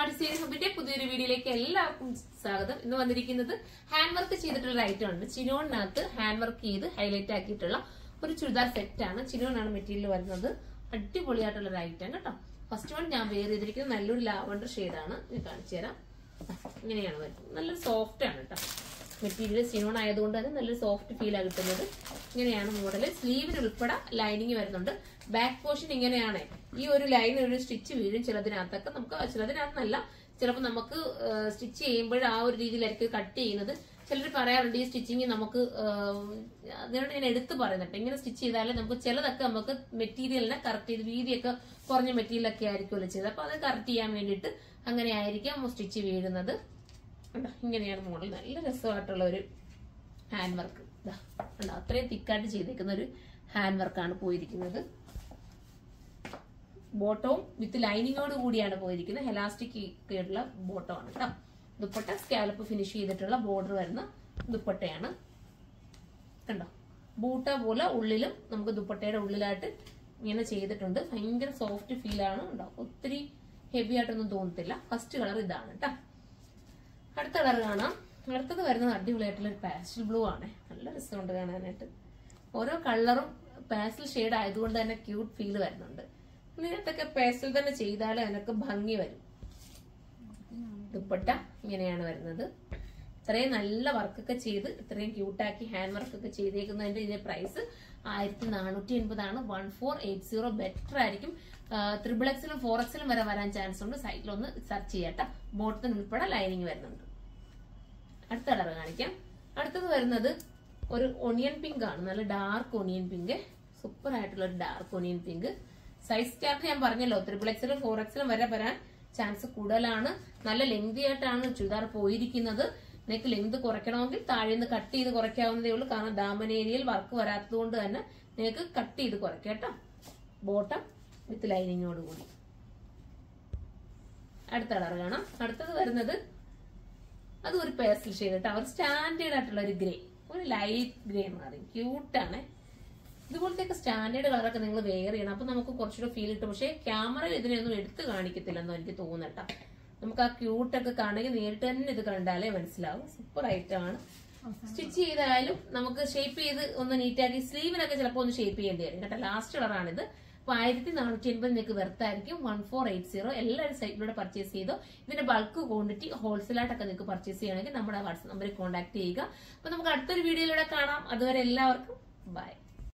design ഹബിന്റെ പുതിയൊരു വീഡിയോയിലേക്ക് എല്ലാവർക്കും സ്വാഗതം ഇന്ന് വന്നിരിക്കുന്നത് ഹാൻഡ് വർക്ക് ചെയ്തിട്ടുള്ള ഒരു ഐറ്റം ഉണ്ട് ചിനോണിനകത്ത് ഹാൻഡ് വർക്ക് ചെയ്ത് ഹൈലൈറ്റ് ആക്കിയിട്ടുള്ള ഒരു ചുരിദാർ സെറ്റ് ആണ് ചിനോണാണ് മെറ്റീരിയൽ വരുന്നത് അടിപൊളിയായിട്ടുള്ള ഒരു ഐറ്റം കേട്ടോ ഫസ്റ്റ് വൺ ഞാൻ വെയർ ചെയ്തിരിക്കുന്നത് നല്ലൊരു ലാവണ്ടർ ഷെയ്ഡാണ് ഞാൻ കാണിച്ചു തരാം ഇങ്ങനെയാണ് വരുന്നത് നല്ലൊരു സോഫ്റ്റ് ആണ് കേട്ടോ മെറ്റീരിയൽ സിനോൺ ആയതുകൊണ്ട് തന്നെ നല്ലൊരു സോഫ്റ്റ് ഫീൽ ആ കിട്ടുന്നത് ഇങ്ങനെയാണ് മോഡൽ സ്ലീവിന് ഉൾപ്പെടെ ലൈനിങ് വരുന്നുണ്ട് ബാക്ക് പോർഷൻ ഇങ്ങനെയാണ് ഈ ഒരു ലൈൻ ഒരു സ്റ്റിച്ച് വീഴും ചിലതിനകത്തൊക്കെ നമുക്ക് ചിലതിനകത്തല്ല ചിലപ്പോൾ നമുക്ക് സ്റ്റിച്ച് ചെയ്യുമ്പോൾ ആ ഒരു രീതിയിലായിരിക്കും കട്ട് ചെയ്യുന്നത് ചിലർ പറയാറുണ്ട് ഈ സ്റ്റിച്ചിങ് നമുക്ക് അതിനോട് ഞാൻ എടുത്തു പറയുന്നുണ്ട് ഇങ്ങനെ സ്റ്റിച്ച് ചെയ്താലേ നമുക്ക് ചിലതൊക്കെ നമുക്ക് മെറ്റീരിയലിനെ കറക്റ്റ് ചെയ്ത് വീതിയൊക്കെ കുറഞ്ഞ മെറ്റീരിയലൊക്കെ ആയിരിക്കുമല്ലോ ചെയ്തത് അപ്പൊ അത് കറക്റ്റ് ചെയ്യാൻ വേണ്ടിയിട്ട് അങ്ങനെ ആയിരിക്കാം സ്റ്റിച്ച് വീഴുന്നത് കണ്ടോ ഇങ്ങനെയാണ് മോഡൽ നല്ല രസമായിട്ടുള്ള ഒരു ഹാൻഡ് വർക്ക് കണ്ടോ അത്രയും തിക്കായിട്ട് ചെയ്തേക്കുന്ന ഒരു ഹാൻഡ് വർക്കാണ് പോയിരിക്കുന്നത് ബോട്ടവും വിത്ത് ലൈനിങ്ങോട് കൂടിയാണ് പോയിരിക്കുന്നത് ഹെലാസ്റ്റിക് ആയിട്ടുള്ള ബോട്ടമാണ് കേട്ടോ ദുപ്പട്ട സ്കാലപ്പ് ഫിനിഷ് ചെയ്തിട്ടുള്ള ബോർഡർ വരുന്ന ദുപ്പട്ടയാണ് കണ്ടോ ബൂട്ട പോലെ ഉള്ളിലും നമുക്ക് ദുപ്പട്ടയുടെ ഉള്ളിലായിട്ട് ഇങ്ങനെ ചെയ്തിട്ടുണ്ട് ഭയങ്കര സോഫ്റ്റ് ഫീൽ ആണ് ഉണ്ടാവും ഒത്തിരി ഹെവി ആയിട്ടൊന്നും തോന്നത്തില്ല ഫസ്റ്റ് കളർ ഇതാണ് കേട്ടോ അടുത്ത കളർ കാണാം അടുത്തത് വരുന്നത് അടിപൊളിയായിട്ടുള്ള ഒരു പാസ്റ്റൽ ബ്ലൂ ആണ് നല്ല രസമുണ്ട് കാണാനായിട്ട് ഓരോ കളറും പാസ്റ്റൽ ഷെയ്ഡ് ആയതുകൊണ്ട് തന്നെ ക്യൂട്ട് ഫീൽ വരുന്നുണ്ട് ഇതിനകത്തൊക്കെ പാസ്റ്റൽ തന്നെ ചെയ്താലേ അതിനൊക്കെ ഭംഗി വരും ദുപ്പട്ട ഇങ്ങനെയാണ് വരുന്നത് ഇത്രയും നല്ല വർക്കൊക്കെ ചെയ്ത് ഇത്രയും ക്യൂട്ടാക്കി ഹാൻഡ് വർക്കൊക്കെ ചെയ്തേക്കുന്നതിന്റെ ഇതിന്റെ പ്രൈസ് ആയിരത്തി നാനൂറ്റി എൺപതാണ് one four eight zero better ആയിരിക്കും ത്രിബിൾ എക്സിലും ഫോർ എക്സിലും വരെ വരാൻ ചാൻസ് ഉണ്ട് സൈറ്റിലൊന്ന് സെർച്ച് ചെയ്യട്ടെ ബോട്ടത്തിന് ഉൾപ്പെടെ ലൈനിങ് വരുന്നുണ്ട് അടുത്ത കളർ കാണിക്കാം അടുത്തത് വരുന്നത് ഒരു ഒണിയൻ പിങ്ക് ആണ് നല്ല ഡാർക്ക് ഒണിയൻ പിങ്ക് സൂപ്പർ ആയിട്ടുള്ള ഒരു dark onion pink size chart ഞാൻ പറഞ്ഞല്ലോ ത്രിബിൾ എക്സിലും ഫോർ എക്സിലും വരെ വരാൻ ചാൻസ് കൂടുതലാണ് നല്ല ലെങ്തി ആയിട്ടാണ് ചുരിദാർ പോയിരിക്കുന്നത് നിങ്ങൾക്ക് ലെങ്ത് കുറയ്ക്കണമെങ്കിൽ താഴെ നിന്ന് കട്ട് ചെയ്ത് കുറയ്ക്കാവുന്നതേ ഉള്ളൂ കാരണം ഡാമൻ ഏരിയയിൽ വർക്ക് വരാത്തത് കൊണ്ട് തന്നെ നിങ്ങൾക്ക് കട്ട് ചെയ്ത് കുറയ്ക്കാം കേട്ടോ ബോട്ടം വിത്ത് ലൈനിങ്ങോട് കൂടി അടുത്ത കളർ കാണാം അടുത്തത് വരുന്നത് അത് ഒരു പേസ്റ്റൽ ഷെയ്ഡ് കേട്ടോ ഒരു സ്റ്റാൻഡേർഡ് ആയിട്ടുള്ള ഒരു ഗ്രേ ഒരു ലൈറ്റ് ഗ്രേ മാറി ക്യൂട്ടാണ് ഇതുപോലത്തെ സ്റ്റാൻഡേർഡ് കളറൊക്കെ നിങ്ങൾ വെയർ ചെയ്യണം അപ്പൊ നമുക്ക് കുറച്ചുകൂടെ ഫീൽ കിട്ടും പക്ഷേ ക്യാമറയിൽ ഇതിനെയൊന്നും എടുത്ത് കാണിക്കത്തില്ലെന്നോ എനിക്ക് തോന്നട്ടോ നമുക്ക് ആ ക്യൂട്ടൊക്കെ കാണുമെങ്കിൽ നേരിട്ട് തന്നെ ഇത് കണ്ടാലേ മനസ്സിലാവും സൂപ്പർ ഐറ്റം ആണ് സ്റ്റിച്ച് ചെയ്താലും നമുക്ക് ഷേപ്പ് ചെയ്ത് ഒന്ന് നീറ്റാക്കി സ്ലീവിനൊക്കെ ചിലപ്പോൾ ഒന്ന് ഷേപ്പ് ചെയ്യേണ്ടി വരും കേട്ടോ ലാസ്റ്റ് കളറാണിത് അപ്പൊ ആയിരത്തി നാനൂറ്റി എൺപത് നിങ്ങൾക്ക് വെർത്തായിരിക്കും വൺ ഫോർ എയ്റ്റ് സീറോ എല്ലാവരും സൈറ്റിലൂടെ പർച്ചേസ് ചെയ്തോ ഇതിന്റെ ബൾക്ക് ക്വാണ്ടിറ്റി ഹോൾസെയിലായിട്ടൊക്കെ നിങ്ങൾക്ക് പർച്ചേസ് ചെയ്യണമെങ്കിൽ നമ്മുടെ വാട്സ്ആപ്പ് നമ്പറിൽ കോൺടാക്ട് ചെയ്യുക അപ്പൊ നമുക്ക് അടുത്തൊരു വീഡിയോയിലൂടെ കാണാം അതുവരെ എല്ലാവർക്കും ബൈ